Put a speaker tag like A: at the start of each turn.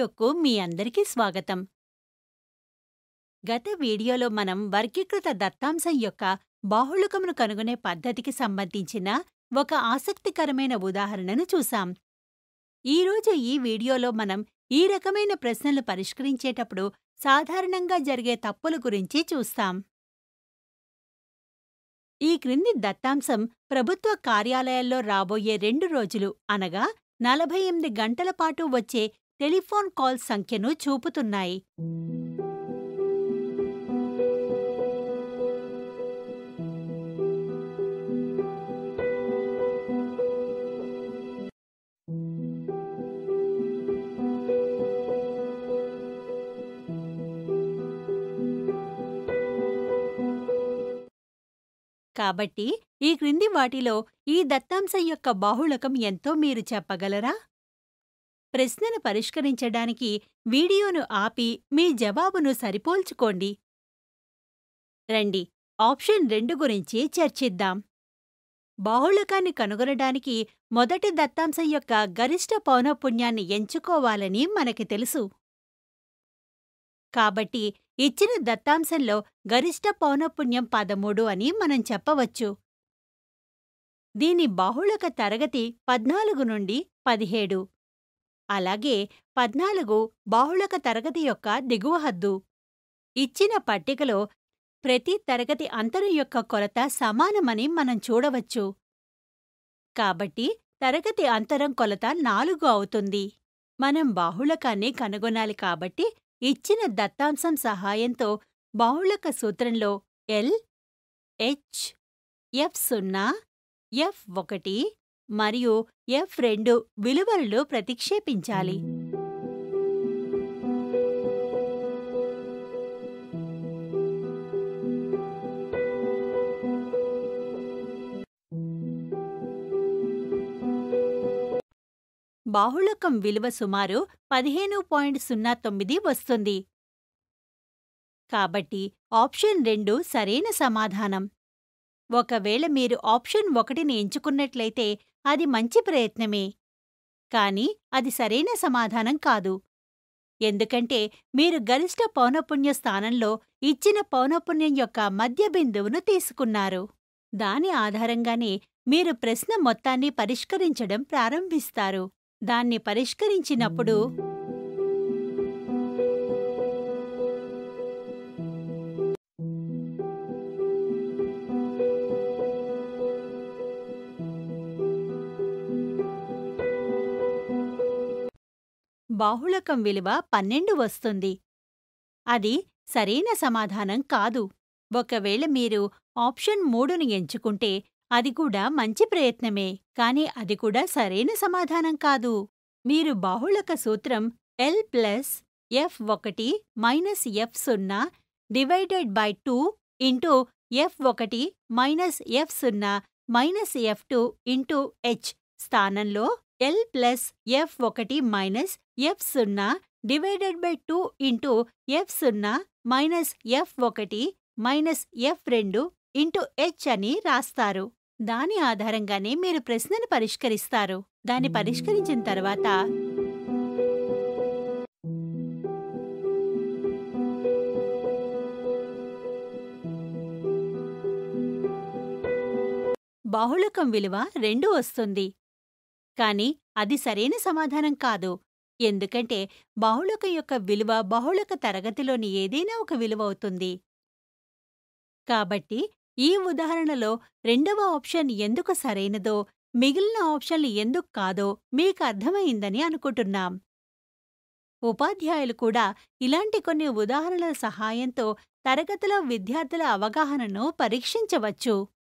A: వీడియోకు మీ అందరికీ స్వాగతం. గత వీడియోలో మనం వర్గీకృత దత్తాంశం యొక్క బాహుళకమును కనుగొనే పద్ధతికి సంబంధించిన ఒక ఆసక్తికరమైన ఉదాహరణను చూసాం. ఈరోజు ఈ వీడియోలో మనం ఈ రకమైన ప్రశ్నలు పరిష్కరించేటప్పుడు సాధారణంగా జరిగే తప్పుల గురించి చూస్తాం. ఈ క్రింది దత్తాంశం ప్రభుత్వ కార్యాలయాల్లో రాబోయే రెండు రోజులు అనగా నలభై ఎనిమిది గంటల పాటు వచ్చే టెలిఫోన్ కాల్స్ సంఖ్యను చూపుతున్నాయి. కాబట్టి ఈ క్రింది వాటిలో ఈ దత్తాంశం యొక్క బాహుళకం ఎంతో మీరు చెప్పగలరా? ప్రశ్నను పరిష్కరించడానికి వీడియోను ఆపి మీ జవాబును సరిపోల్చుకోండి. రండి ఆప్షన్ రెండు గురించి చర్చిద్దాం. బాహుళకాన్ని కనుగొనడానికి మొదటి దత్తాంశం యొక్క గరిష్ట పౌనఃపున్యాన్ని ఎంచుకోవాలని మనకి తెలుసు. కాబట్టి ఇచ్చిన దత్తాంశంలో గరిష్ట పౌనఃపున్యం పదమూడు అని మనం చెప్పవచ్చు. దీని బాహుళక తరగతి పద్నాలుగు నుండి పదిహేడు. అలాగే పద్నాలుగు బాహుళక తరగతి యొక్క దిగువ హద్దు. ఇచ్చిన పట్టికలో ప్రతి తరగతి అంతరం యొక్క కొలత సమానమని మనం చూడవచ్చు. కాబట్టి తరగతి అంతరం కొలత నాలుగు అవుతుంది. మనం బాహుళకాన్ని కనుగొనాలి కాబట్టి ఇచ్చిన దత్తాంశం సహాయంతో బాహుళక సూత్రంలో ఎల్ హెచ్ ఎఫ్ సున్నా ఎఫ్ ఒకటి మరియు ఎఫ్ రెండు విలువలను ప్రతిక్షేపించాలి. బాహుళకం విలువ సుమారు పదిహేను పాయింట్ సున్నా తొమ్మిది వస్తుంది. కాబట్టి ఆప్షన్ రెండు సరైన సమాధానం. ఒకవేళ మీరు ఆప్షన్ ఒకటిని ఎంచుకున్నట్లయితే అది మంచి ప్రయత్నమే. కానీ అది సరైన సమాధానం కాదు. ఎందుకంటే మీరు గరిష్ట పౌనఃపున్య స్థానంలో ఇచ్చిన పౌనఃపున్యం యొక్క మధ్య బిందువును తీసుకున్నారు. దాని ఆధారంగానే మీరు ప్రశ్న మొత్తాన్ని పరిష్కరించడం ప్రారంభిస్తారు. దాన్ని పరిష్కరించినప్పుడు బాహుళకం విలువ పన్నెండు వస్తుంది. అది సరైన సమాధానం కాదు. ఒకవేళ మీరు ఆప్షన్ మూడుని ఎంచుకుంటే అది కూడా మంచి ప్రయత్నమే కానీ అది కూడా సరైన సమాధానం కాదు. మీరు బాహుళక సూత్రం ఎల్ ప్లస్ ఎఫ్ ఒకటి మైనస్ ఎఫ్ సున్నా divided by two into F ఒకటి మైనస్ ఎఫ్ సున్నా minus F two into H స్థానంలో ఎల్ ప్లస్ ఎఫ్ ఒకటి మైనస్ ఎఫ్ సున్నా divided by two into F సున్నా మైనస్ ఎఫ్ ఒకటి మైనస్ ఎఫ్ రెండు ఇంటూ హెచ్ అని రాస్తారు. దాని ఆధారంగానే మీరు ప్రశ్నను పరిష్కరిస్తారు. దాన్ని పరిష్కరించిన తర్వాత బాహుళకం విలువ రెండు వస్తుంది. కానీ అది సరైన సమాధానం కాదు. ఎందుకంటే బాహుళకం యొక్క విలువ బాహుళక తరగతిలోని ఏదైనా ఒక విలువ అవుతుంది. కాబట్టి ఈ ఉదాహరణలో రెండవ ఆప్షన్ ఎందుకు సరైనదో మిగిలిన ఆప్షన్లు ఎందుకు కాదో మీకు అర్థమైందని అనుకుంటున్నాం. ఉపాధ్యాయులు కూడా ఇలాంటి కొన్ని ఉదాహరణల సహాయంతో తరగతిలో విద్యార్థుల అవగాహనను పరీక్షించవచ్చు.